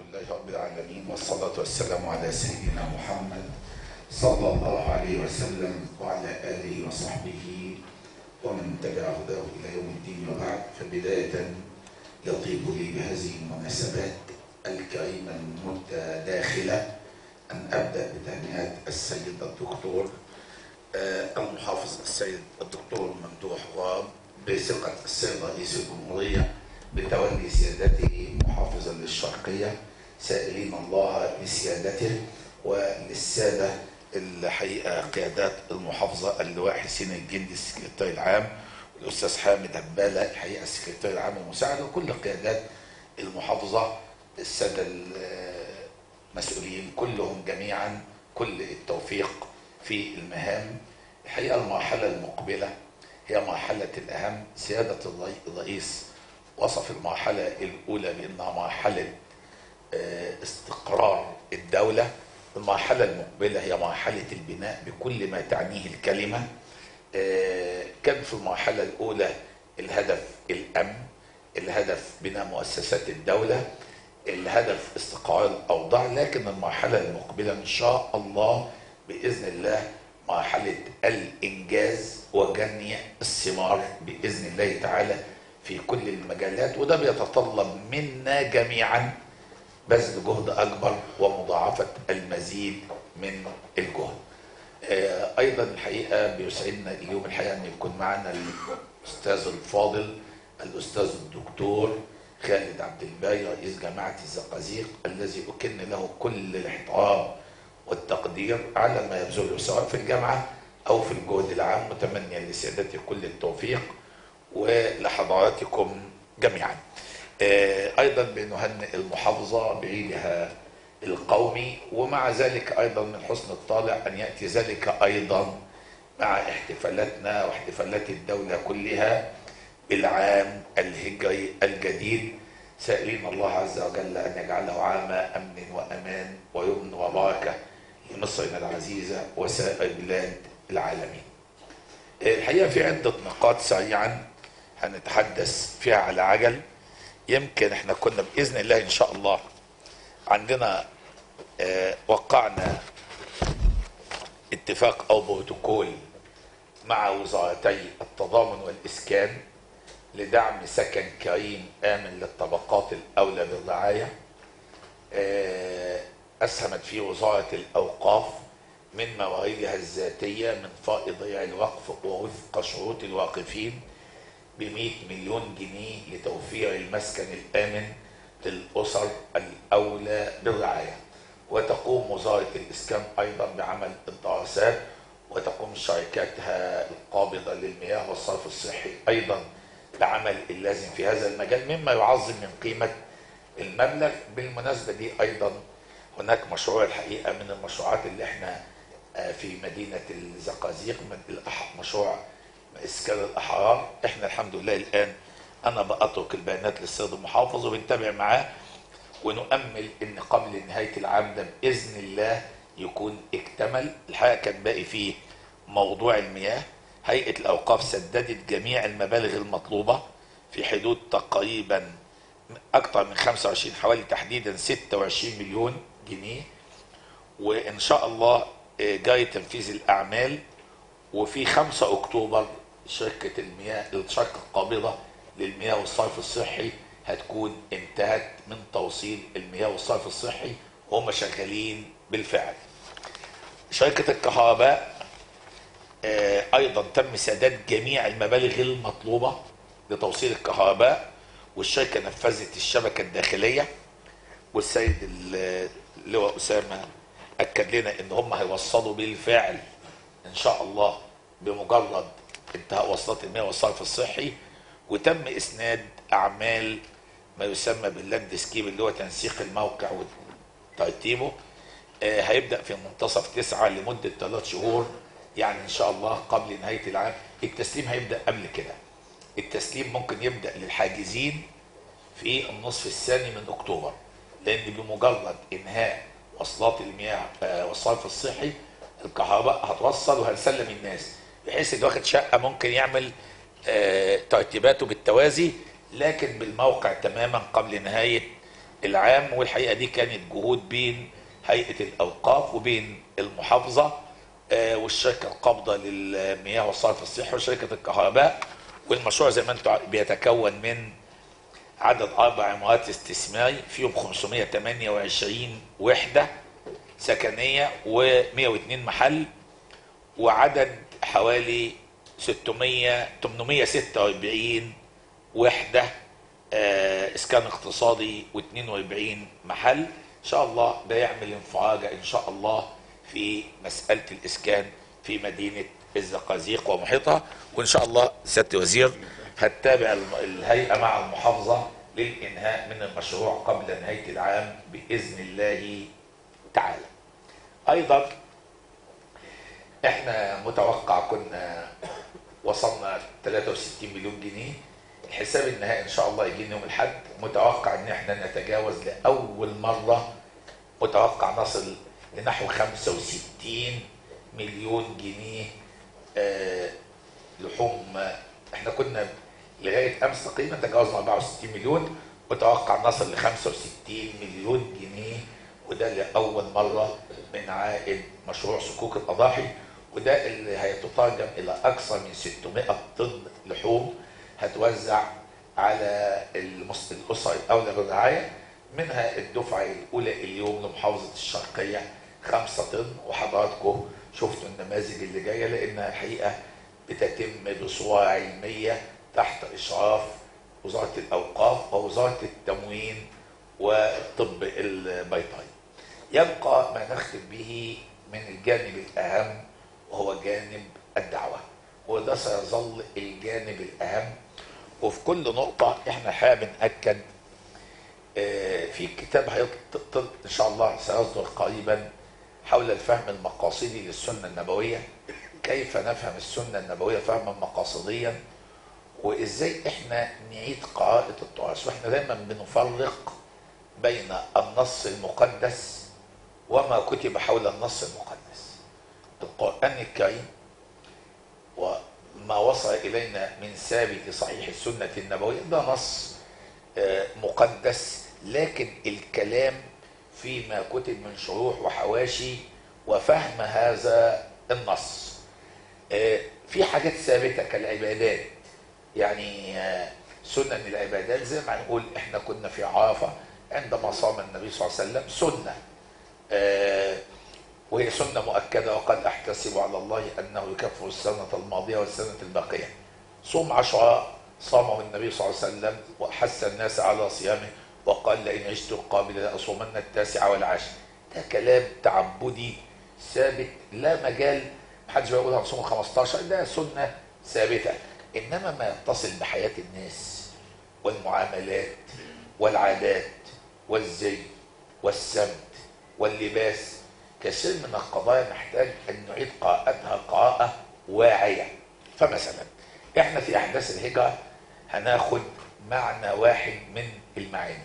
لله رب العالمين والصلاة والسلام على سيدنا محمد صلى الله عليه وسلم وعلى آله وصحبه ومن تبع هداه إلى يوم الدين وبعد فبداية يطيب لي بهذه المناسبات الكريمة المتداخلة أن أبدأ بتهنئة السيد الدكتور آه، المحافظ السيد الدكتور ممدوح غاب بثقة السيد رئيس الجمهورية بتولي سيادته محافظا للشرقية سائلين الله بسيادته وللسادة الحقيقة قيادات المحافظة اللواء حسين الجندي السكرتير العام والأستاذ حامد هبالة الحقيقة السكرتير العام المساعد وكل قيادات المحافظة السادة المسؤولين كلهم جميعا كل التوفيق في المهام الحقيقة المرحلة المقبلة هي مرحلة الأهم سيادة الرئيس وصف المرحلة الأولى بأنها مرحلة آه، استقرار الدولة المرحلة المقبلة هي مرحلة البناء بكل ما تعنيه الكلمة آه، كان في المرحلة الأولى الهدف الأمن الهدف بناء مؤسسات الدولة الهدف استقرار الأوضاع لكن المرحلة المقبلة إن شاء الله بإذن الله مرحلة الإنجاز وجني الثمار بإذن الله تعالى في كل المجالات وده بيتطلب منا جميعا بذل جهد أكبر ومضاعفة المزيد من الجهد آه، أيضا الحقيقة بيسعدنا اليوم الحقيقة أن يكون معنا الأستاذ الفاضل الأستاذ الدكتور خالد عبد الباقي رئيس جامعة الزقازيق الذي أكن له كل الاحترام والتقدير على ما يبذله سواء في الجامعة أو في الجهد العام متمنيا لسيادتي كل التوفيق ولحضراتكم جميعا آه، أيضا بنهنئ المحافظة بعيدها القومي ومع ذلك أيضا من حسن الطالع أن يأتي ذلك أيضا مع احتفالاتنا واحتفالات الدولة كلها بالعام الهجري الجديد سائلين الله عز وجل أن يجعله عام أمن وأمان ويمن وبركة لمصرنا العزيزة وسائر بلاد العالمين الحقيقة في عدة نقاط سريعا هنتحدث فيها على عجل يمكن احنا كنا بإذن الله إن شاء الله عندنا اه وقعنا اتفاق أو بروتوكول مع وزارتي التضامن والإسكان لدعم سكن كريم آمن للطبقات الأولى بالرعاية اه أسهمت فيه وزارة الأوقاف من مواردها الذاتية من فائضي الوقف ووفق شروط الواقفين ب 100 مليون جنيه لتوفير المسكن الآمن للأسر الأولى بالرعاية وتقوم وزارة الإسكان أيضا بعمل الدراسات وتقوم شركاتها القابضة للمياه والصرف الصحي أيضا بعمل اللازم في هذا المجال مما يعظم من قيمة المبلغ بالمناسبة دي أيضا هناك مشروع الحقيقة من المشروعات اللي احنا في مدينة الزقازيق من مشروع اسكان الاحرار احنا الحمد لله الان انا باترك البيانات للسيد المحافظ وبنتابع معاه ونؤمل ان قبل نهايه العام ده باذن الله يكون اكتمل الحقيقه كان باقي فيه موضوع المياه هيئه الاوقاف سددت جميع المبالغ المطلوبه في حدود تقريبا اكثر من 25 حوالي تحديدا 26 مليون جنيه وان شاء الله جاري تنفيذ الاعمال وفي 5 اكتوبر شركة المياه الشركة القابضة للمياه والصرف الصحي هتكون انتهت من توصيل المياه والصرف الصحي وهم شغالين بالفعل شركة الكهرباء آه ايضا تم سداد جميع المبالغ المطلوبة لتوصيل الكهرباء والشركة نفذت الشبكة الداخلية والسيد اللواء أسامة أكد لنا إن هم هيوصلوا بالفعل إن شاء الله بمجرد انتهاء وصلات المياه والصرف الصحي وتم اسناد اعمال ما يسمى باللاند سكيب اللي هو تنسيق الموقع وترتيبه آه هيبدا في منتصف تسعة لمده ثلاث شهور يعني ان شاء الله قبل نهايه العام التسليم هيبدا قبل كده التسليم ممكن يبدا للحاجزين في النصف الثاني من اكتوبر لان بمجرد انهاء وصلات المياه آه والصرف الصحي الكهرباء هتوصل وهنسلم الناس بحيث اللي واخد شقه ممكن يعمل آه ترتيباته بالتوازي لكن بالموقع تماما قبل نهايه العام والحقيقه دي كانت جهود بين هيئه الاوقاف وبين المحافظه آه، والشركه القابضه للمياه والصرف الصحي وشركه الكهرباء والمشروع زي ما انتم عارفين بيتكون من عدد اربع عمارات استثماري فيهم 528 وحده سكنيه و102 محل وعدد حوالي 600 846 وحده آه، اسكان اقتصادي و42 محل ان شاء الله ده يعمل انفراجه ان شاء الله في مساله الاسكان في مدينه الزقازيق ومحيطها وان شاء الله سياده الوزير هتتابع الم- الهيئه مع المحافظه للانهاء من المشروع قبل نهايه العام باذن الله تعالى. ايضا احنا متوقع كنا وصلنا 63 مليون جنيه الحساب النهائي ان شاء الله يجي يوم الاحد متوقع ان احنا نتجاوز لاول مره متوقع نصل لنحو 65 مليون جنيه آه، لحوم احنا كنا لغايه امس تقريبا تجاوزنا 64 مليون متوقع نصل ل 65 مليون جنيه وده لاول مره من عائد مشروع صكوك الاضاحي وده اللي هيتترجم الى اكثر من 600 طن لحوم هتوزع على المس- الاسر الاولى بالرعايه منها الدفعه الاولى اليوم لمحافظه الشرقيه 5 طن وحضراتكم شفتوا النماذج اللي جايه لانها الحقيقه بتتم بصوره علميه تحت اشراف وزاره الاوقاف ووزاره التموين والطب البيطري. يبقى ما نختم به من الجانب الاهم وهو جانب الدعوه وده سيظل الجانب الاهم وفي كل نقطه احنا حابب ناكد آه، في كتاب هيطل ان شاء الله سيصدر قريبا حول الفهم المقاصدي للسنه النبويه كيف نفهم السنه النبويه فهما مقاصديا وازاي احنا نعيد قراءه التراث واحنا دايما بنفرق بين النص المقدس وما كتب حول النص المقدس القران الكريم وما وصل الينا من ثابت صحيح السنه النبويه ده نص آه، مقدس لكن الكلام فيما كتب من شروح وحواشي وفهم هذا النص آه، في حاجات ثابته كالعبادات يعني آه، سنن العبادات زي ما نقول احنا كنا في عرفه عندما صام النبي صلى الله عليه وسلم سنه آه، وهي سنه مؤكده وقد احتسب على الله انه يكفر السنه الماضيه والسنه الباقيه صوم عشرة صامه النبي صلى الله عليه وسلم وحث الناس على صيامه وقال لئن عشت قابل لأصومن التاسع والعاشر ده كلام تعبدي ثابت لا مجال محدش بيقول هنصوم 15 ده سنة ثابتة إنما ما يتصل بحياة الناس والمعاملات والعادات والزي والسمت واللباس كثير من القضايا نحتاج أن نعيد قراءتها قراءة واعية فمثلا احنا في احداث الهجره هناخد معنى واحد من المعاني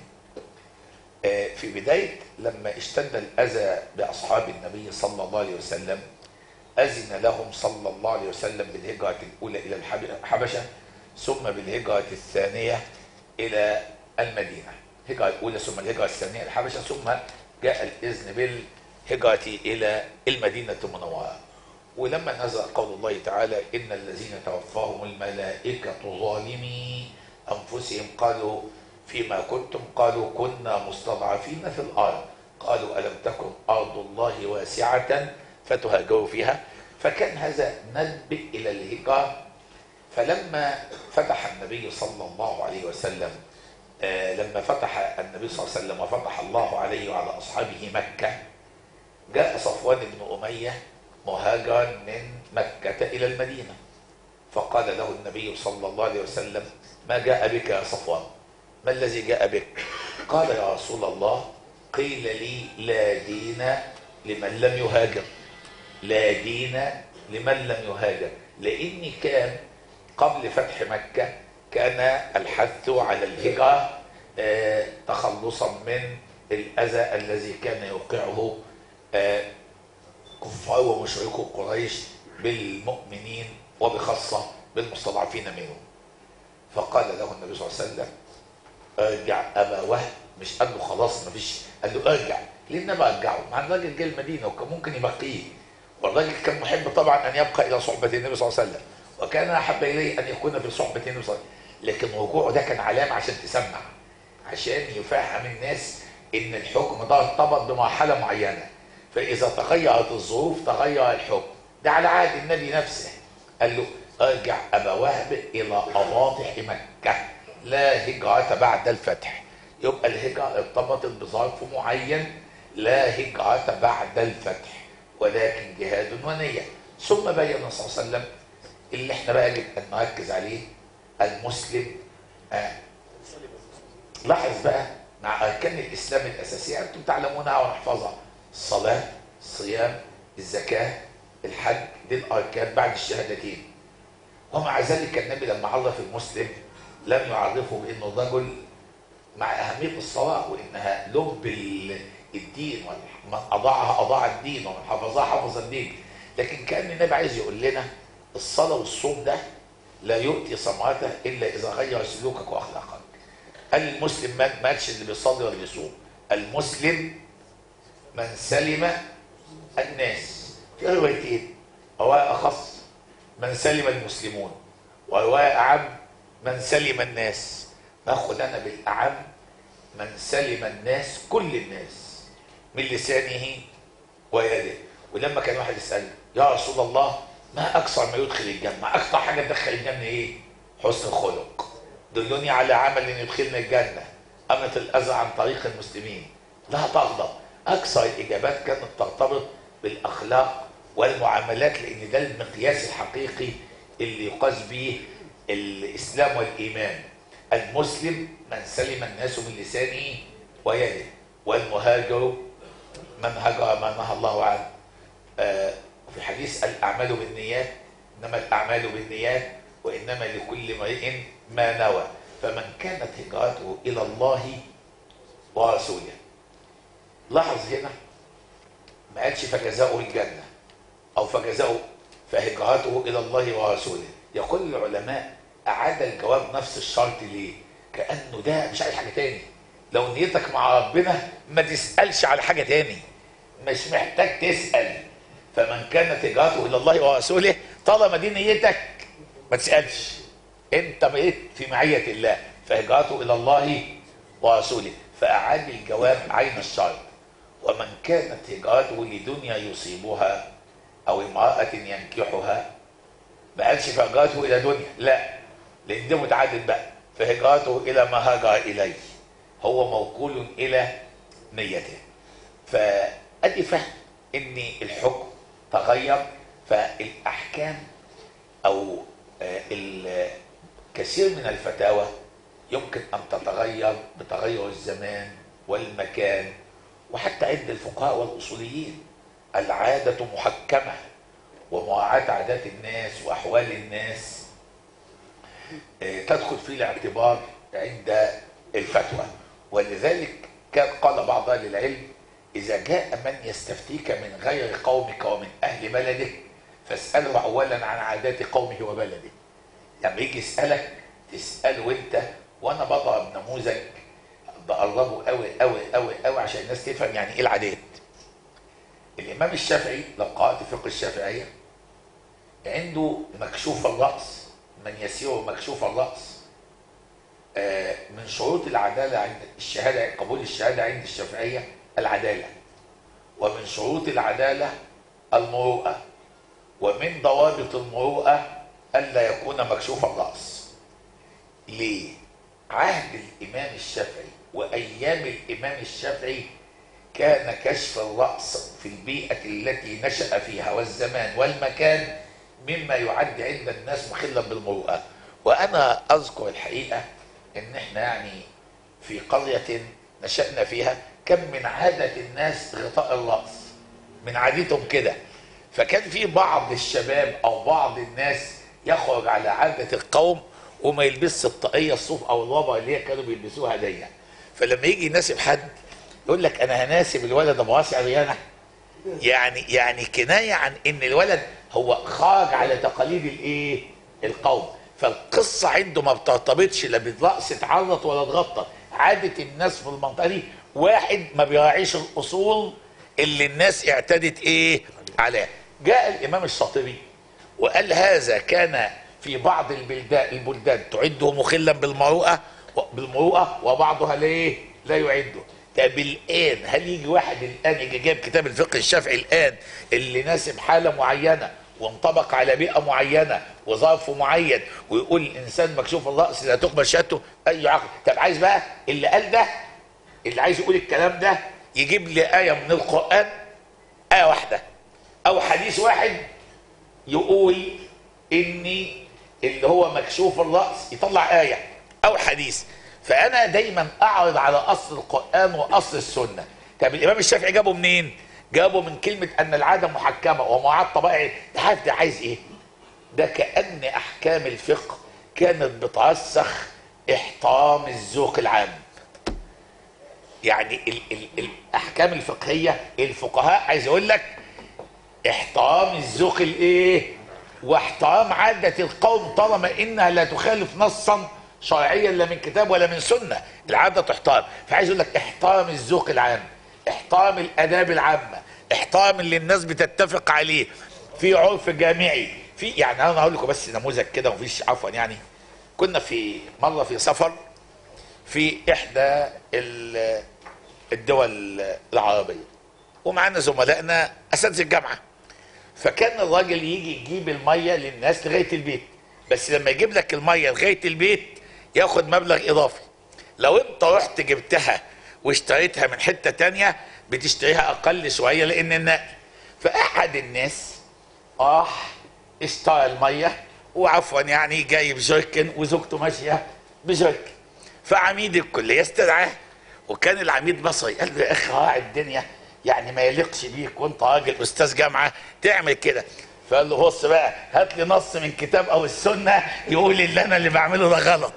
آه، في بدايه لما اشتد الاذى باصحاب النبي صلى الله عليه وسلم اذن لهم صلى الله عليه وسلم بالهجره الاولى الى الحب- الحبشه ثم بالهجره الثانيه الى المدينه الهجره الاولى ثم الهجره الثانيه الى الحبشه ثم جاء الاذن بالهجره الى المدينه المنوره ولما نزل قول الله تعالى إن الذين توفاهم الملائكة ظالمي أنفسهم قالوا فيما كنتم قالوا كنا مستضعفين في الأرض قالوا ألم تكن أرض الله واسعة فتهاجروا فيها فكان هذا ندب إلى الهجرة فلما فتح النبي صلى الله عليه وسلم آه، لما فتح النبي صلى الله عليه وسلم وفتح الله عليه وعلى أصحابه مكة جاء صفوان بن أمية مهاجرا من مكة إلى المدينة فقال له النبي صلى الله عليه وسلم ما جاء بك يا صفوان ما الذي جاء بك قال يا رسول الله قيل لي لا دين لمن لم يهاجر لا دين لمن لم يهاجر لأني كان قبل فتح مكة كان الحث على الهجرة آه، تخلصا من الأذى الذي كان يوقعه آه، كفار ومشركو قريش بالمؤمنين وبخاصة بالمستضعفين منهم فقال له النبي صلى الله عليه وسلم ارجع أبا وهب مش قال له خلاص مفيش قال له ارجع ليه النبي رجعه مع الراجل جه المدينه وكان ممكن يبقيه والراجل كان محب طبعا ان يبقى الى صحبه النبي صلى الله عليه وسلم وكان احب اليه ان يكون في صحبه النبي صلى الله عليه وسلم لكن رجوعه ده كان علامه عشان تسمع عشان يفهم الناس ان الحكم ده ارتبط بمرحله معينه فاذا تغيرت الظروف تغير الحكم ده على عهد النبي نفسه قال له ارجع ابا وهب الى اواضح مكه لا هجره بعد الفتح يبقى الهجره ارتبطت بظرف معين لا هجره بعد الفتح ولكن جهاد ونيه ثم بين صلى الله عليه وسلم اللي احنا بقى يجب ان نركز عليه المسلم آه لاحظ بقى مع اركان الاسلام الاساسيه انتم تعلمونها ونحفظها الصلاه الصيام الزكاه الحج دي الاركان بعد الشهادتين ومع ذلك النبي لما عرف المسلم لم يعرفه بانه رجل مع اهميه الصلاه وانها لب الدين ومن اضاعها اضاع الدين ومن حفظها حفظ الدين لكن كان النبي عايز يقول لنا الصلاه والصوم ده لا يؤتي ثمرته الا اذا غير سلوكك واخلاقك قال المسلم ما ماتش اللي بيصلي ولا بيصوم المسلم من سلم الناس في روايتين روايه اخص من سلم المسلمون وروايه اعم من سلم الناس ناخد انا بالاعم من سلم الناس كل الناس من لسانه ويده ولما كان واحد يسال يا رسول الله ما اكثر ما يدخل الجنه اكثر حاجه تدخل الجنه ايه حسن الخلق دلوني على عمل يدخلنا الجنه امت الاذى عن طريق المسلمين لا تغضب اكثر الاجابات كانت ترتبط بالاخلاق والمعاملات لان ده المقياس الحقيقي اللي يقاس به الاسلام والايمان المسلم من سلم الناس من لسانه ويده والمهاجر من هجر ما نهى الله عنه آه في حديث الاعمال بالنيات انما الاعمال بالنيات وانما لكل امرئ ما نوى فمن كانت هجرته الى الله ورسوله لاحظ هنا ما قالش فجزاؤه الجنه او فجزاؤه فهجرته الى الله ورسوله يقول العلماء اعاد الجواب نفس الشرط ليه كانه ده مش عايز حاجه تاني لو نيتك مع ربنا ما تسالش على حاجه تاني مش محتاج تسال فمن كانت هجرته الى الله ورسوله طالما دي نيتك ما تسالش انت بقيت في معيه الله فهجرته الى الله ورسوله فاعاد الجواب عين الشرط ومن كانت هجرته لدنيا يصيبها او امراه ينكحها ما قالش فهجرته الى دنيا لا لان ده متعدد بقى فهجرته الى ما هاجر اليه هو موكول الى نيته فادي فهم ان الحكم تغير فالاحكام او الكثير من الفتاوى يمكن ان تتغير بتغير الزمان والمكان وحتى عند الفقهاء والاصوليين العاده محكمه ومراعاه عادات الناس واحوال الناس تدخل في الاعتبار عند الفتوى ولذلك كان قال بعض اهل العلم اذا جاء من يستفتيك من غير قومك ومن اهل بلدك فاساله اولا عن عادات قومه وبلده لما يجي يسالك تساله انت وانا بضرب نموذج بقربه قوي قوي قوي قوي عشان الناس تفهم يعني ايه العادات الامام الشافعي لو قرات فقه الشافعيه عنده مكشوف الراس من يسير مكشوف الراس من شروط العداله عند الشهاده قبول الشهاده عند الشافعيه العداله ومن شروط العداله المروءه ومن ضوابط المروءه الا يكون مكشوف الراس ليه عهد الامام الشافعي وايام الامام الشافعي كان كشف الراس في البيئه التي نشا فيها والزمان والمكان مما يعد عند الناس مخلا بالمروءه وانا اذكر الحقيقه ان احنا يعني في قريه نشانا فيها كم من عاده الناس غطاء الراس من عادتهم كده فكان في بعض الشباب او بعض الناس يخرج على عاده القوم وما يلبسش الطاقيه الصوف او الربع اللي هي كانوا بيلبسوها دي فلما يجي يناسب حد يقول لك انا هناسب الولد ابو واسع ريانه يعني يعني كنايه عن ان الولد هو خرج على تقاليد الايه؟ القوم فالقصه عنده ما بترتبطش لا بالراس اتعرض ولا اتغطى عاده الناس في المنطقه دي واحد ما بيراعيش الاصول اللي الناس اعتدت ايه عليها جاء الامام الشاطبي وقال هذا كان في بعض البلدان البلدان تعده مخلا بالمروءه بالمروءه وبعضها ليه لا يعده طب الان هل يجي واحد الان يجي جايب كتاب الفقه الشافعي الان اللي ناسب حاله معينه وانطبق على بيئه معينه وظرف معين ويقول الانسان مكشوف الراس لا تقبل شهادته اي عقل طب عايز بقى اللي قال ده اللي عايز يقول الكلام ده يجيب لي ايه من القران ايه واحده او حديث واحد يقول اني اللي هو مكشوف الراس يطلع ايه او حديث فانا دايما اعرض على اصل القران واصل السنه طب الامام الشافعي جابه منين جابه من كلمه ان العاده محكمه ومعاد طبائع ده عارف ده عايز ايه ده كان احكام الفقه كانت بترسخ احترام الذوق العام يعني ال ال الاحكام الفقهيه الفقهاء عايز اقول لك احترام الذوق الايه واحترام عاده القوم طالما انها لا تخالف نصا شرعيا لا من كتاب ولا من سنه العاده تحترم فعايز اقول لك احترام الذوق العام احترام الاداب العامه احترام اللي الناس بتتفق عليه في عرف جامعي في يعني انا هقول لكم بس نموذج كده مفيش عفوا يعني كنا في مره في سفر في احدى ال- الدول العربيه ومعانا زملائنا اساتذه الجامعه فكان الراجل يجي يجيب الميه للناس لغايه البيت بس لما يجيب لك الميه لغايه البيت ياخد مبلغ اضافي لو انت رحت جبتها واشتريتها من حته تانية بتشتريها اقل شويه لان النقل فاحد الناس راح اشترى الميه وعفوا يعني جايب جيركن وزوجته ماشيه بجيركن فعميد الكليه استدعاه وكان العميد مصري قال له يا اخي راعي الدنيا يعني ما يليقش بيك وانت راجل استاذ جامعه تعمل كده فقال له بص بقى هات لي نص من كتاب او السنه يقول اللي انا اللي بعمله ده غلط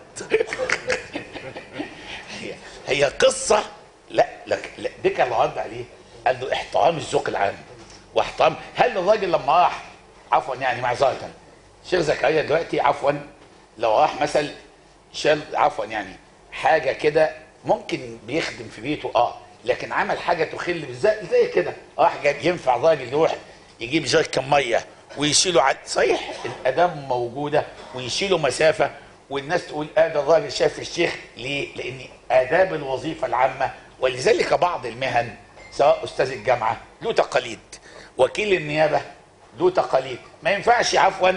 هي, هي قصه لا لك لا دي كان رد عليه قال له احترام الذوق العام واحترام هل الراجل لما راح عفوا يعني معذره شيخ زكريا دلوقتي عفوا لو راح مثلا شال عفوا يعني حاجه كده ممكن بيخدم في بيته اه لكن عمل حاجه تخل بالذات زي كده راح جاب ينفع راجل يروح يجيب جركن ميه ويشيله على صحيح الاداب موجوده ويشيله مسافه والناس تقول اه ده الراجل شاف الشيخ ليه؟ لان اداب الوظيفه العامه ولذلك بعض المهن سواء استاذ الجامعه له تقاليد وكيل النيابه له تقاليد ما ينفعش عفوا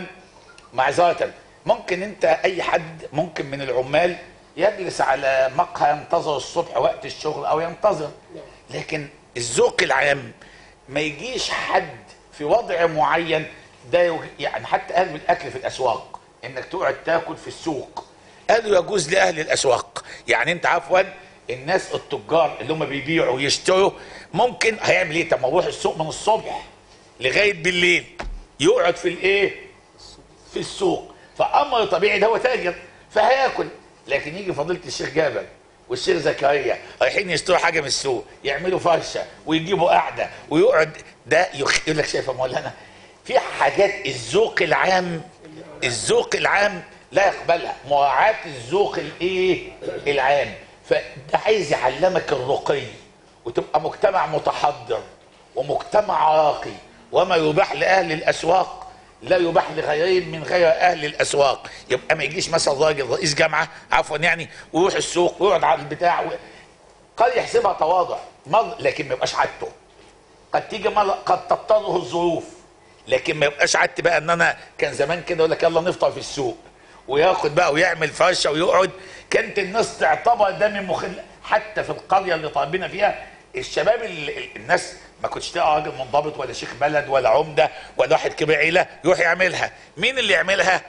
معذره ممكن انت اي حد ممكن من العمال يجلس على مقهى ينتظر الصبح وقت الشغل او ينتظر لكن الذوق العام ما يجيش حد في وضع معين ده يج- يعني حتى قالوا الاكل في الاسواق انك تقعد تاكل في السوق قالوا يجوز لاهل الاسواق يعني انت عفوا الناس التجار اللي هم بيبيعوا ويشتروا ممكن هيعمل ايه طب ما يروح السوق من الصبح لغايه بالليل يقعد في الايه في السوق فامر طبيعي ده هو تاجر فهياكل لكن يجي فضيله الشيخ جابر والشيخ زكريا رايحين يشتروا حاجه من السوق يعملوا فرشه ويجيبوا قعده ويقعد ده يخ... يقول لك شايف يا مولانا في حاجات الذوق العام الذوق العام لا يقبلها مراعاه الذوق الايه العام فده عايز يعلمك الرقي وتبقى مجتمع متحضر ومجتمع راقي وما يباح لاهل الاسواق لا يباح لغيرهم من غير اهل الاسواق يبقى ما يجيش مثلا راجل رئيس جامعه عفوا يعني ويروح السوق ويقعد على البتاع و... قد يحسبها تواضع مر لكن ما يبقاش عادته قد تيجي مرة قد تضطره الظروف لكن ما يبقاش عادتي بقى ان انا كان زمان كده يقول لك يلا نفطر في السوق وياخد بقى ويعمل فرشه ويقعد كانت الناس تعتبر ده من مخل حتى في القريه اللي طالبين فيها الشباب ال- ال- الناس ما كنتش تلاقي راجل منضبط ولا شيخ بلد ولا عمده ولا واحد كبير عيله يروح يعملها مين اللي يعملها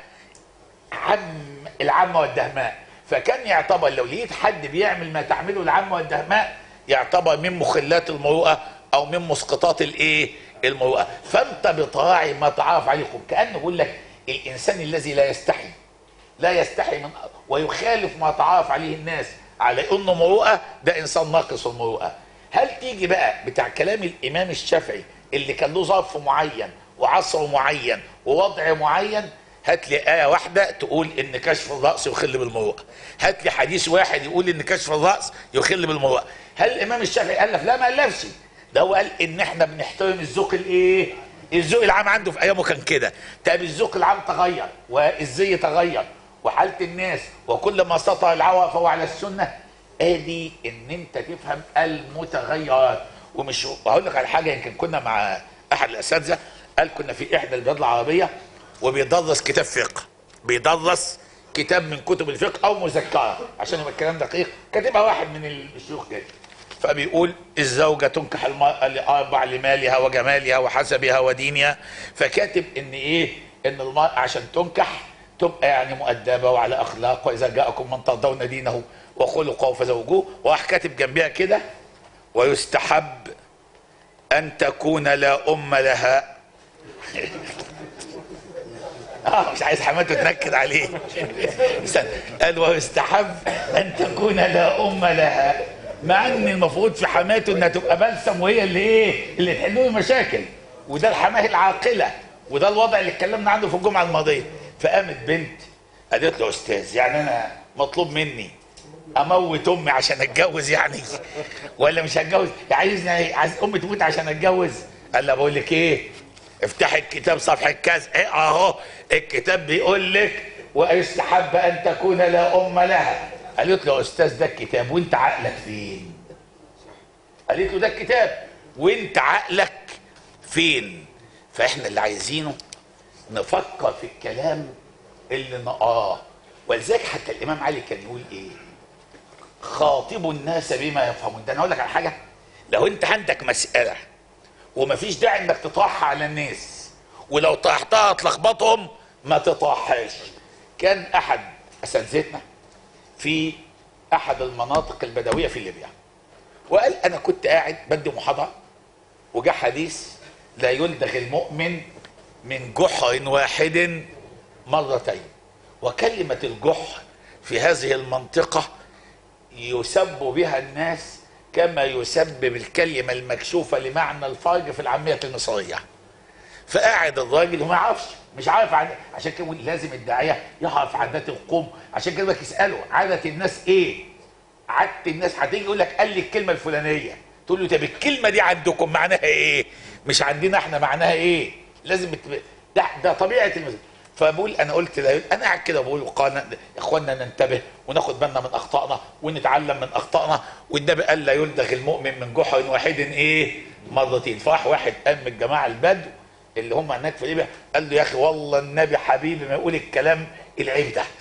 عم العامه والدهماء فكان يعتبر لو لقيت حد بيعمل ما تعمله العامه والدهماء يعتبر من مخلات المروءه او من مسقطات الايه المروءه فانت بتراعي ما تعرف عليكم كانه بيقول لك الانسان الذي لا يستحي لا يستحي من ويخالف ما تعرف عليه الناس على انه مروءه ده انسان ناقص المروءه هل تيجي بقى بتاع كلام الامام الشافعي اللي كان له ظرف معين وعصر معين ووضع معين هات لي آية واحدة تقول إن كشف الرأس يخل بالمروءة هات لي حديث واحد يقول إن كشف الرأس يخل بالمروءة هل الإمام الشافعي ألف لا ما ألفش ده هو قال إن إحنا بنحترم الذوق الإيه الذوق العام عنده في أيامه كان كده طب الذوق العام تغير والزي تغير وحالة الناس وكل ما استطاع العوى فهو على السنة ادي ان انت تفهم المتغيرات ومش هقول لك على حاجه يمكن كنا مع احد الاساتذه قال كنا في احدى البلاد العربيه وبيدرس كتاب فقه بيدرس كتاب من كتب الفقه او مذكره عشان يبقى الكلام دقيق كاتبها واحد من الشيوخ كده فبيقول الزوجة تنكح المرأة لأربع لمالها وجمالها وحسبها ودينها فكاتب إن إيه إن المرأة عشان تنكح تبقى يعني مؤدبة وعلى أخلاق وإذا جاءكم من ترضون دينه وخلقه فزوجوه وراح كاتب جنبها كده ويستحب أن تكون لا أم لها اه مش عايز حماته تنكد عليه استنى. قال ويستحب ان تكون لا ام لها مع ان المفروض في حماته انها تبقى بلسم وهي اللي ايه اللي تحل له المشاكل وده الحماه العاقله وده الوضع اللي اتكلمنا عنه في الجمعه الماضيه فقامت بنت قالت له استاذ يعني انا مطلوب مني اموت امي عشان اتجوز يعني ولا مش هتجوز عايزني عايز امي تموت عشان اتجوز قال لها بقول لك ايه افتح الكتاب صفحه كذا ايه اهو الكتاب بيقول لك ويستحب ان تكون لا ام لها قالت له يا استاذ ده الكتاب وانت عقلك فين قالت له ده الكتاب وانت عقلك فين فاحنا اللي عايزينه نفكر في الكلام اللي نقاه ولذلك حتى الامام علي كان يقول ايه خاطبوا الناس بما يفهمون ده انا اقول لك على حاجه لو انت عندك مساله ومفيش داعي انك تطرحها على الناس ولو طرحتها تلخبطهم ما تطرحهاش كان احد اساتذتنا في احد المناطق البدويه في ليبيا وقال انا كنت قاعد بدي محاضره وجاء حديث لا يلدغ المؤمن من جحر واحد مرتين وكلمه الجحر في هذه المنطقه يسب بها الناس كما يسبب الكلمة المكشوفة لمعنى الفرج في العامية المصرية فقاعد الراجل وما يعرفش مش عارف عن... عشان كده لازم الداعية يعرف عادات القوم عشان كده يسأله عادة الناس ايه عادة الناس هتيجي يقول لك قال لي الكلمة الفلانية تقول له طب الكلمة دي عندكم معناها ايه مش عندنا احنا معناها ايه لازم بت... ده, ده طبيعة المسلم فبقول انا قلت لا انا قاعد كده بقول قانا يا اخوانا ننتبه وناخد بالنا من اخطائنا ونتعلم من اخطائنا والنبي قال لا يلدغ المؤمن من جحر واحد ايه مرتين فراح واحد قام من الجماعه البدو اللي هم هناك في ليبيا قال له يا اخي والله النبي حبيبي ما يقول الكلام العيب ده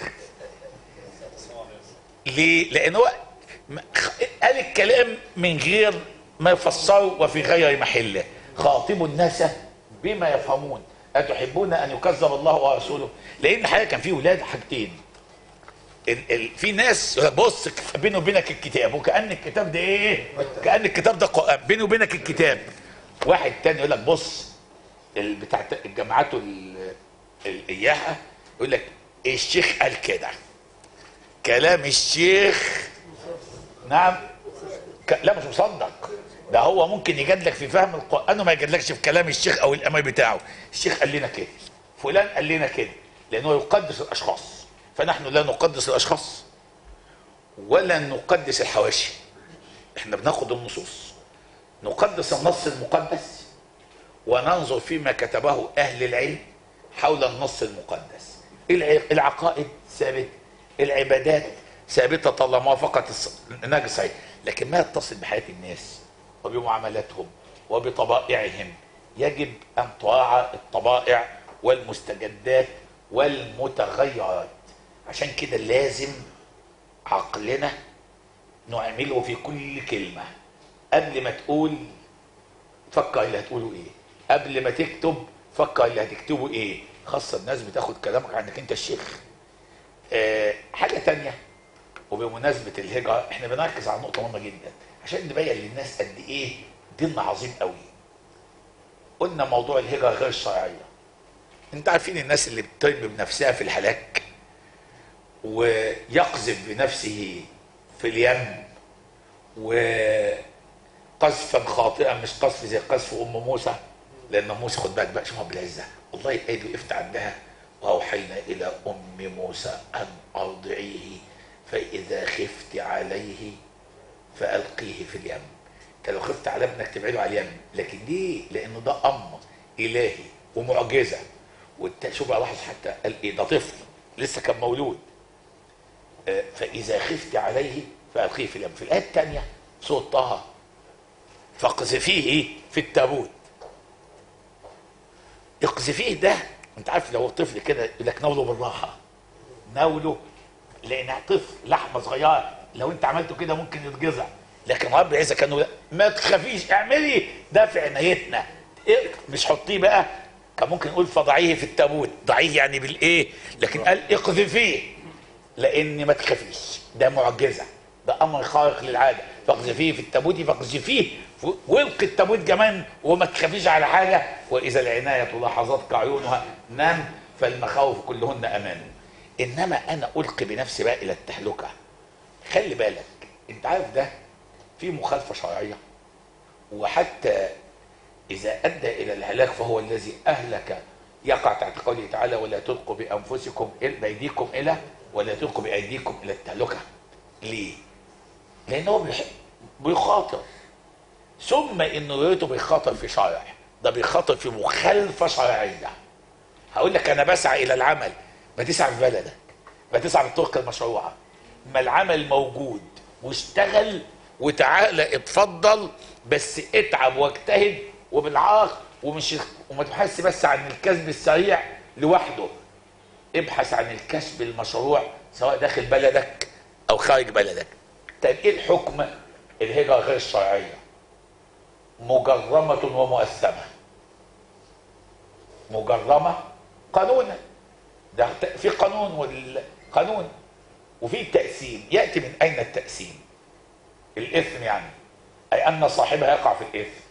ليه؟ لان هو قال الكلام من غير ما يفسره وفي غير محله خاطبوا الناس بما يفهمون أتحبون أن يكذب الله ورسوله لأن الحقيقة كان في ولاد حاجتين ال ال في ناس بص بيني وبينك الكتاب وكأن الكتاب ده إيه كأن الكتاب ده قرآن بيني وبينك الكتاب واحد تاني يقول لك بص ال- بتاع الجامعات ال- ال- إياها يقول لك الشيخ قال كده كلام الشيخ نعم ك... لا مش مصدق ده هو ممكن يجادلك في فهم القرآن وما يجادلكش في كلام الشيخ أو الأمر بتاعه الشيخ قال لنا كده فلان قال لنا كده لأنه يقدس الأشخاص فنحن لا نقدس الأشخاص ولا نقدس الحواشي احنا بناخد النصوص نقدس النص المقدس وننظر فيما كتبه أهل العلم حول النص المقدس الع- العقائد ثابت العبادات ثابتة طالما وافقت الص- النهج الصحيح لكن ما يتصل بحياة الناس وبمعاملاتهم وبطبائعهم يجب أن تراعى الطبائع والمستجدات والمتغيرات عشان كده لازم عقلنا نعمله في كل كلمة قبل ما تقول فكر اللي هتقوله ايه قبل ما تكتب فكر اللي هتكتبه ايه خاصة الناس بتاخد كلامك عنك انت الشيخ آه حاجة تانية وبمناسبة الهجرة احنا بنركز على نقطة مهمة جدا عشان نبين للناس قد ايه ديننا عظيم قوي قلنا موضوع الهجرة غير الشرعية انت عارفين الناس اللي بترمي بنفسها في الهلاك ويقذف بنفسه في اليم وقذفا خاطئا مش قذف زي قذف ام موسى لان موسى خد بالك بقى شوفها بالعزه والله الايه دي وقفت عندها واوحينا الى ام موسى ان ارضعيه فاذا خفت عليه فالقيه في اليم انت لو خفت على ابنك تبعده على اليم لكن ليه لان ده امر الهي ومعجزه وانت شوف بقى لاحظ حتى قال ايه ده طفل لسه كان مولود آه، فاذا خفت عليه فالقيه في اليم في الايه الثانيه سوره طه فاقذفيه في التابوت اقذفيه ده انت عارف لو طفل كده يقول لك ناوله بالراحه ناوله لان طفل لحمه صغيره لو انت عملته كده ممكن يتجزع لكن رب العزه كانوا لا، ما تخافيش اعملي ده في عنايتنا إيه؟ مش حطيه بقى كان ممكن نقول فضعيه في التابوت ضعيه يعني بالايه لكن قال اقذفيه لان ما تخافيش ده معجزه ده امر خارق للعاده فاقذفيه في التابوت فاقذفيه والقي التابوت كمان وما تخافيش على حاجه واذا العنايه لاحظتك عيونها نام فالمخاوف كلهن امان انما انا القي بنفسي بقى الى التهلكه خلي بالك انت عارف ده في مخالفه شرعيه وحتى اذا ادى الى الهلاك فهو الذي اهلك يقع تحت قوله تعالى ولا تلقوا بانفسكم إل- بايديكم الى ولا تلقوا بايديكم الى التهلكه ليه؟ لانه بيح- بيخاطر ثم انه ريته بيخاطر في شرع ده بيخاطر في مخالفه شرعيه هقول لك انا بسعى الى العمل ما تسعى في بلدك ما تسعى بالطرق المشروعه ما العمل موجود واشتغل وتعالى اتفضل بس اتعب واجتهد وبالعاق ومش وما تبحثش بس عن الكسب السريع لوحده ابحث عن الكسب المشروع سواء داخل بلدك او خارج بلدك طيب ايه الحكم الهجره غير الشرعيه مجرمه ومؤثمه مجرمه قانونا ده في قانون والقانون وفي تقسيم ياتي من اين التقسيم الاثم يعني اي ان صاحبها يقع في الاثم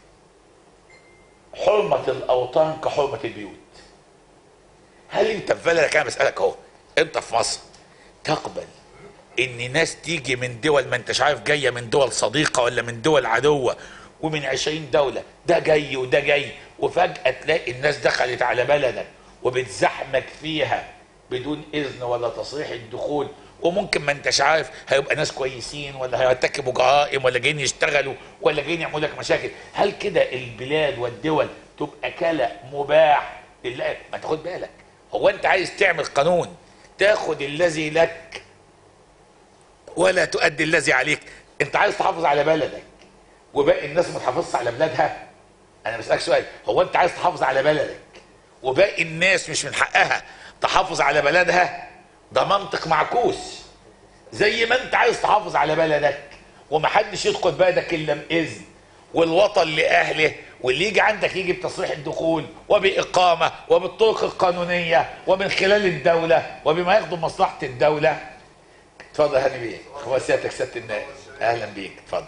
حرمه الاوطان كحرمه البيوت هل انت في بلدك انا بسالك اهو انت في مصر تقبل ان ناس تيجي من دول ما انتش عارف جايه من دول صديقه ولا من دول عدوه ومن عشرين دولة ده جاي وده جاي وفجأة تلاقي الناس دخلت على بلدك وبتزحمك فيها بدون إذن ولا تصريح الدخول وممكن ما انتش عارف هيبقى ناس كويسين ولا هيرتكبوا جرائم ولا جايين يشتغلوا ولا جايين يعملوا لك مشاكل هل كده البلاد والدول تبقى كلا مباح لله ما تاخد بالك هو انت عايز تعمل قانون تاخد الذي لك ولا تؤدي الذي عليك انت عايز تحافظ على بلدك وباقي الناس ما تحافظش على بلادها انا بسالك سؤال هو انت عايز تحافظ على بلدك وباقي الناس مش من حقها تحافظ على بلدها ده منطق معكوس زي ما انت عايز تحافظ على بلدك ومحدش يدخل بلدك الا باذن والوطن لاهله واللي يجي عندك يجي بتصريح الدخول وباقامه وبالطرق القانونيه ومن خلال الدوله وبما يخدم مصلحه الدوله اتفضل يا هاني بيه هو سيادتك سياده النائب اهلا بيك اتفضل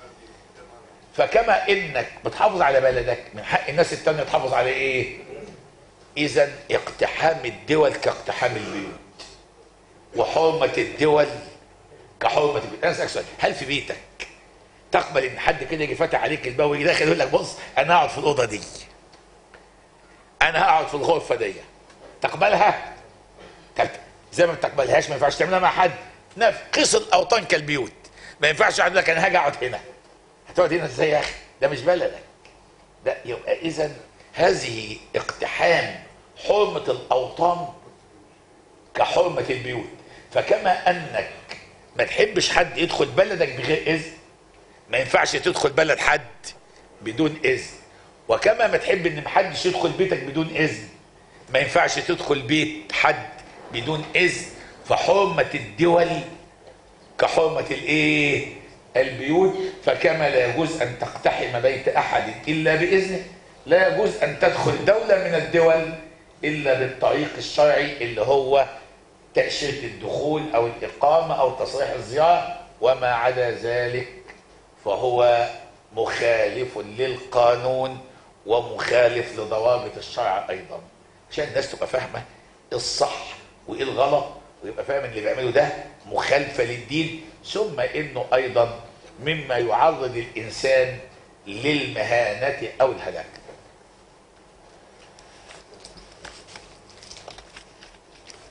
فكما انك بتحافظ على بلدك من حق الناس التانية تحافظ على ايه اذا اقتحام الدول كاقتحام البيوت وحرمة الدول كحرمة البيوت انا اسالك سؤال هل في بيتك تقبل ان حد كده يجي فاتح عليك الباب ويجي داخل يقول لك بص انا هقعد في الاوضه دي انا هقعد في الغرفه دي تقبلها طب زي ما بتقبلهاش ما ينفعش تعملها مع حد نف- قيس الاوطان كالبيوت ما ينفعش اقعد لك انا هاجي اقعد هنا هتقعد هنا ازاي يا اخي ده مش بلدك ده يبقى اذا هذه اقتحام حرمه الاوطان كحرمه البيوت فكما انك ما تحبش حد يدخل بلدك بغير اذن ما ينفعش تدخل بلد حد بدون اذن وكما ما تحب ان محدش يدخل بيتك بدون اذن ما ينفعش تدخل بيت حد بدون اذن فحرمه الدول كحرمة الايه البيوت فكما لا يجوز ان تقتحم بيت احد الا باذنه لا يجوز ان تدخل دولة من الدول الا بالطريق الشرعي اللي هو تأشيرة الدخول او الاقامة او تصريح الزيارة وما عدا ذلك فهو مخالف للقانون ومخالف لضوابط الشرع ايضا عشان الناس تبقى فاهمه الصح وايه الغلط ويبقى فاهم ان اللي بيعمله ده مخالفه للدين ثم انه ايضا مما يعرض الانسان للمهانه او الهلاك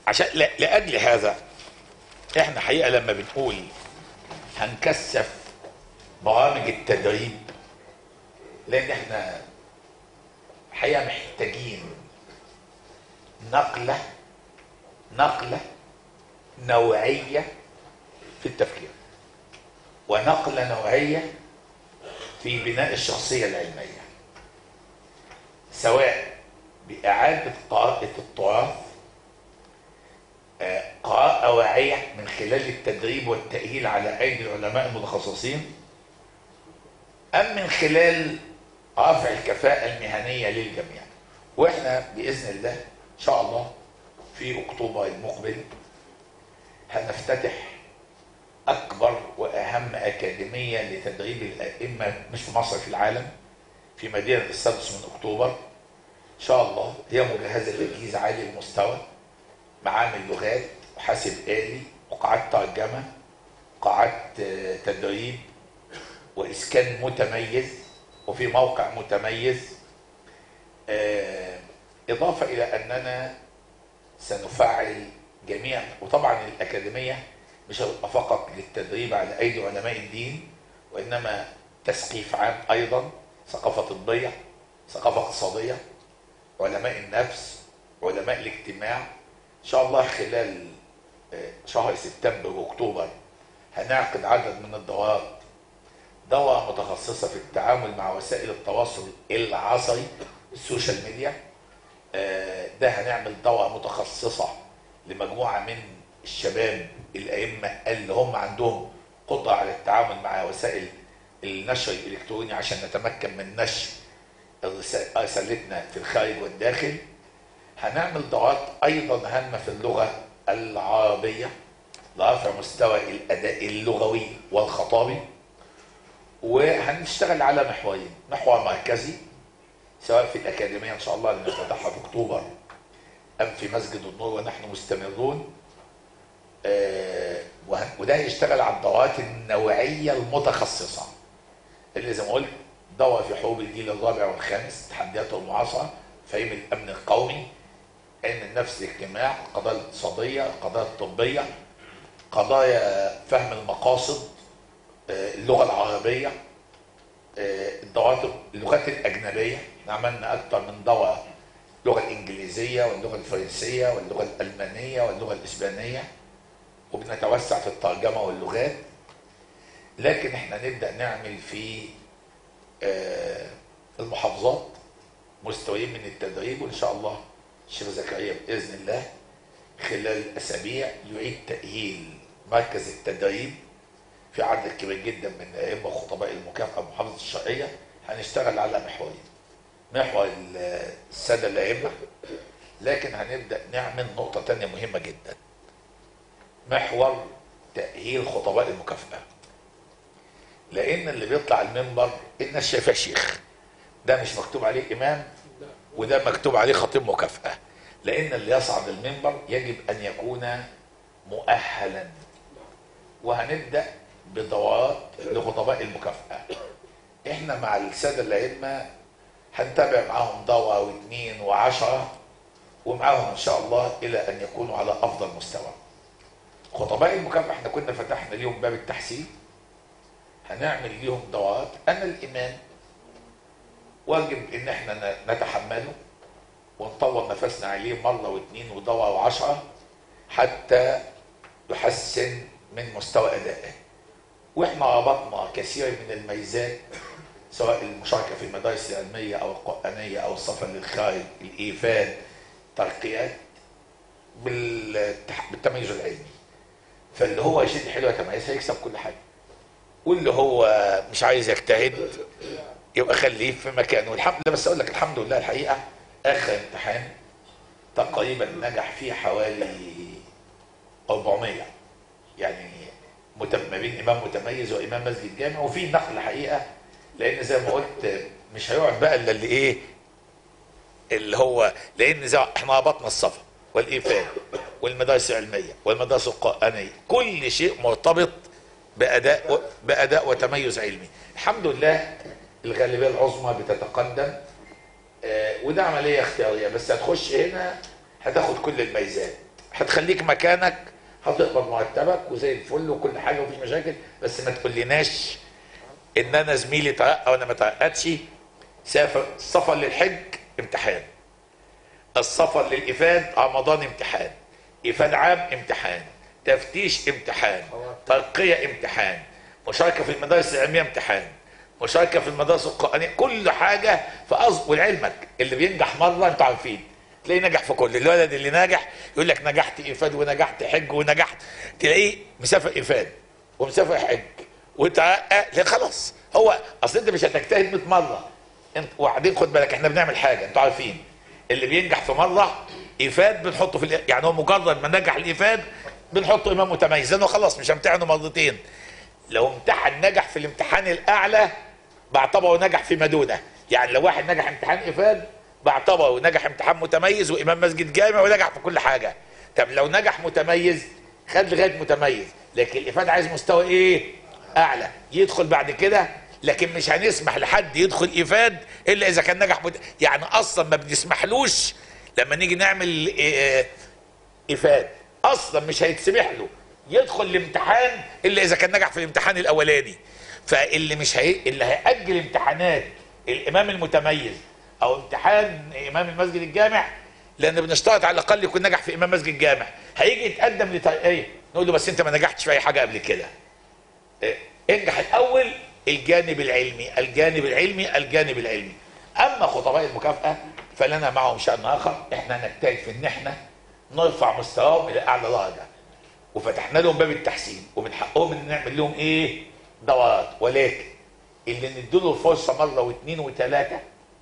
عشان لا- لاجل هذا احنا حقيقه لما بنقول هنكثف برامج التدريب لان احنا حقيقه محتاجين نقله نقله نوعيه في التفكير ونقله نوعيه في بناء الشخصيه العلميه سواء باعاده قراءه التراث آه، قراءة واعية من خلال التدريب والتأهيل على أيدي العلماء المتخصصين أم من خلال رفع الكفاءة المهنية للجميع وإحنا بإذن الله إن شاء الله في أكتوبر المقبل هنفتتح أكبر وأهم أكاديمية لتدريب الأئمة مش في مصر في العالم في مدينة السادس من أكتوبر إن شاء الله هي مجهزة تجهيز عالي المستوى معامل لغات وحاسب آلي وقاعات ترجمة قاعات آه، تدريب وإسكان متميز وفي موقع متميز آه، إضافة إلى أننا سنفعل جميع وطبعا الأكاديمية مش هتبقى فقط للتدريب على أيدي علماء الدين وإنما تثقيف عام أيضا ثقافة طبية ثقافة اقتصادية علماء النفس علماء الاجتماع ان شاء الله خلال آه، شهر سبتمبر واكتوبر هنعقد عدد من الدورات دورة متخصصة في التعامل مع وسائل التواصل العصري السوشيال ميديا آه، ده هنعمل دورة متخصصة لمجموعة من الشباب الأئمة اللي هم عندهم قدرة على التعامل مع وسائل النشر الإلكتروني عشان نتمكن من نشر الرسا- رسالتنا في الخارج والداخل هنعمل دورات ايضا هامه في اللغه العربيه لرفع مستوى الاداء اللغوي والخطابي وهنشتغل على محورين محور مركزي سواء في الاكاديميه ان شاء الله اللي نفتتحها في اكتوبر ام في مسجد النور ونحن مستمرون آه، وه- وده هيشتغل على الدورات النوعيه المتخصصه اللي زي ما قلت دورة في حروب الجيل الرابع والخامس تحديات المعاصرة فهم الأمن القومي علم النفس الاجتماع القضايا الاقتصادية القضايا الطبية قضايا فهم المقاصد آه، اللغة العربية آه، الدورات اللغات الأجنبية احنا عملنا أكثر من دورة اللغة الإنجليزية واللغة الفرنسية واللغة الألمانية واللغة الإسبانية وبنتوسع في الترجمة واللغات لكن احنا نبدأ نعمل في آه، المحافظات مستويين من التدريب وان شاء الله الشيخ زكريا باذن الله خلال اسابيع يعيد تاهيل مركز التدريب في عدد كبير جدا من الائمه وخطباء المكافاه المحافظه الشرعيه هنشتغل على محورين محور ال- الساده الائمه لكن هنبدا نعمل نقطه تانية مهمه جدا محور تاهيل خطباء المكافاه لان اللي بيطلع المنبر الناس شايفاه شيخ ده مش مكتوب عليه امام وده مكتوب عليه خطيب مكافاه لان اللي يصعد المنبر يجب ان يكون مؤهلا وهنبدا بدورات لخطباء المكافاه احنا مع الساده الائمه هنتابع معاهم دوره واثنين وعشره ومعاهم ان شاء الله الى ان يكونوا على افضل مستوى خطباء المكافاه احنا كنا فتحنا ليهم باب التحسين هنعمل ليهم دورات انا الامام واجب ان احنا ن- نتحمله ونطور نفسنا عليه مره واثنين ودوره وعشره حتى يحسن من مستوى ادائه واحنا ربطنا كثير من الميزات سواء المشاركه في المدارس العلميه او القرانيه او السفر للخارج الايفاد ترقيات بالتح- بالتميز العلمي فاللي هو يشد حلوه تميز هيكسب كل حاجه واللي هو مش عايز يجتهد يبقى خليه في مكانه الحمد لله بس اقول لك الحمد لله الحقيقه اخر امتحان تقريبا نجح فيه حوالي 400 يعني مت- ما بين امام متميز وامام مسجد جامع وفي نقل حقيقه لان زي ما قلت مش هيقعد بقى الا اللي ايه اللي هو لان زي احنا ربطنا الصفا والايفاد والمدارس العلميه والمدارس القرانيه كل شيء مرتبط باداء باداء وتميز علمي الحمد لله الغالبيه العظمى بتتقدم آه، وده عمليه اختياريه بس هتخش هنا هتاخد كل الميزات هتخليك مكانك هتقبض مرتبك وزي الفل وكل حاجه ومفيش مشاكل بس ما تقوليناش ان انا زميلي ترقى وانا ما ترقتش سافر السفر للحج امتحان السفر للإفاد رمضان امتحان إفاد عام امتحان تفتيش امتحان ترقية امتحان مشاركة في المدارس العلمية امتحان مشاركة في المدارس القرآنية كل حاجة فأص... ولعلمك اللي بينجح مرة انتوا عارفين تلاقيه نجح في كل الولد اللي ناجح يقول لك نجحت إفاد ونجحت حج ونجحت تلاقيه مسافر إفاد ومسافر حج وترقى لا خلاص هو اصل انت مش هتجتهد 100 مره انت وبعدين خد بالك احنا بنعمل حاجه انتوا عارفين اللي بينجح في مره افاد بنحطه في الإ- يعني هو مجرد ما نجح الافاد بنحطه امام متميز لانه خلاص مش همتحنه مرتين لو امتحن نجح في الامتحان الاعلى بعتبره نجح فيما دونه يعني لو واحد نجح امتحان افاد بعتبره نجح امتحان متميز وامام مسجد جامع ونجح في كل حاجه طب لو نجح متميز خد لغايه متميز لكن الافاد عايز مستوى ايه اعلى يدخل بعد كده لكن مش هنسمح لحد يدخل افاد الا اذا كان نجح مت... يعني اصلا ما بنسمحلوش لما نيجي نعمل إيه افاد اصلا مش هيتسمح له يدخل الامتحان الا اذا كان نجح في الامتحان الاولاني فاللي مش هي... اللي هيأجل امتحانات الامام المتميز او امتحان امام المسجد الجامع لان بنشترط على الاقل يكون نجح في امام مسجد الجامع هيجي يتقدم لترقيه نقول له بس انت ما نجحتش في اي حاجه قبل كده إيه، انجح الاول الجانب العلمي الجانب العلمي الجانب العلمي اما خطباء المكافاه فلنا معهم شان اخر احنا نجتهد في ان احنا نرفع مستواهم الى اعلى درجه وفتحنا لهم باب التحسين ومن حقهم ان نعمل لهم ايه دورات ولكن اللي نديله الفرصه مره واثنين وثلاثه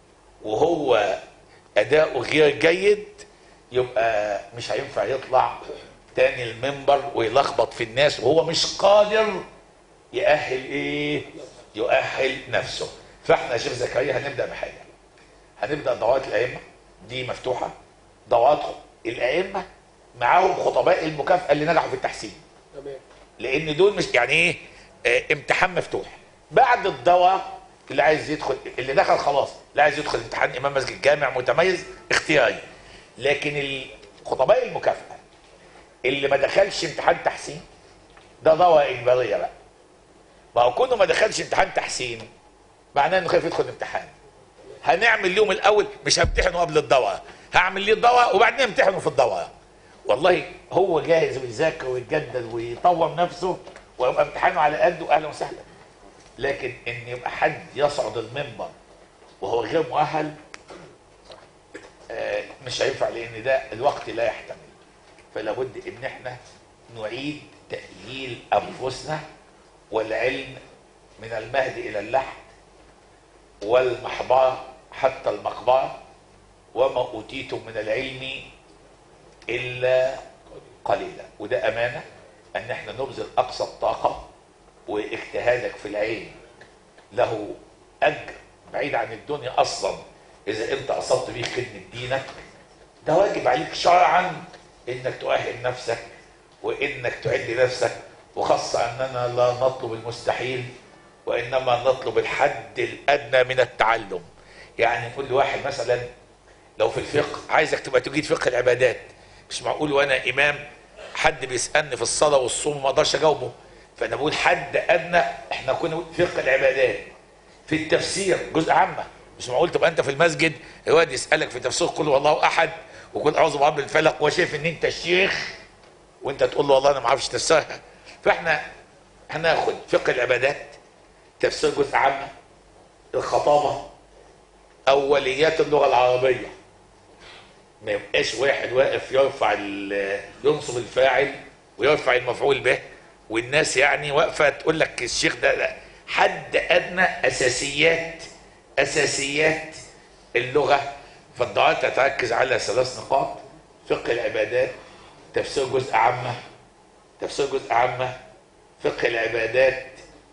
وهو اداؤه غير جيد يبقى مش هينفع يطلع تاني المنبر ويلخبط في الناس وهو مش قادر يأهل ايه يؤهل نفسه فاحنا يا شيخ زكريا هنبدا بحاجه هنبدا دورات الائمه دي مفتوحه دورات الائمه معاهم خطباء المكافاه اللي نجحوا في التحسين تمام لان دول مش يعني ايه آه، امتحان مفتوح بعد الدواء اللي عايز يدخل اللي دخل خلاص اللي عايز يدخل امتحان امام مسجد جامع متميز اختياري لكن خطباء المكافاه اللي ما دخلش امتحان تحسين ده دواء اجباريه بقى ما هو كونه ما دخلش امتحان تحسين معناه انه خايف يدخل امتحان هنعمل لهم الاول مش همتحنه قبل الدواء هعمل ليه الدواء وبعدين امتحنه في الدواء والله هو جاهز ويذاكر ويتجدد ويطور نفسه ويبقى امتحانه على قده اهلا وسهلا لكن ان يبقى حد يصعد المنبر وهو غير مؤهل آه، مش هينفع لان ده الوقت لا يحتمل فلا بد ان احنا نعيد تأهيل انفسنا والعلم من المهد الى اللحد والمحبرة حتى المقبرة وما أوتيتم من العلم إلا قليلا وده أمانة أن احنا نبذل أقصى الطاقة واجتهادك في العلم له أجر بعيد عن الدنيا أصلا إذا أنت أصبت بيه خدمة دينك ده واجب عليك شرعا إنك تؤهل نفسك وإنك تعد نفسك وخاصة أننا لا نطلب المستحيل وإنما نطلب الحد الأدنى من التعلم يعني نقول لواحد مثلا لو في الفقه عايزك تبقى تجيد فقه العبادات مش معقول وانا امام حد بيسالني في الصلاه والصوم ما اقدرش اجاوبه فانا بقول حد ادنى احنا كنا فقه العبادات في التفسير جزء عامه مش معقول تبقى انت في المسجد الواد يسالك في تفسير قل هو الله احد وقل اعوذ برب الفلق وهو شايف ان انت الشيخ وانت تقول له والله انا ما اعرفش تفسيرها فاحنا هناخد فقه العبادات تفسير جزء عامه الخطابه اوليات اللغه العربيه ما يبقاش واحد واقف يرفع ال- ينصب الفاعل ويرفع المفعول به والناس يعني واقفه تقول لك الشيخ ده لا. حد ادنى اساسيات اساسيات اللغه فالدعاء تركز على ثلاث نقاط فقه العبادات تفسير جزء عامه تفسير جزء عامه فقه العبادات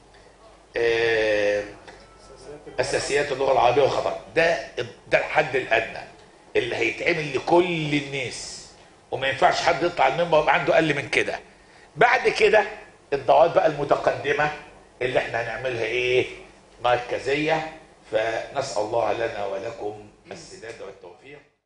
آه اساسيات اللغه العربيه والخطا ده ده الحد الادنى اللي هيتعمل لكل الناس وما ينفعش حد يطلع المنبر ويبقى عنده اقل من كده بعد كده الدورات بقى المتقدمه اللي احنا هنعملها ايه مركزيه فنسال الله لنا ولكم السداد والتوفيق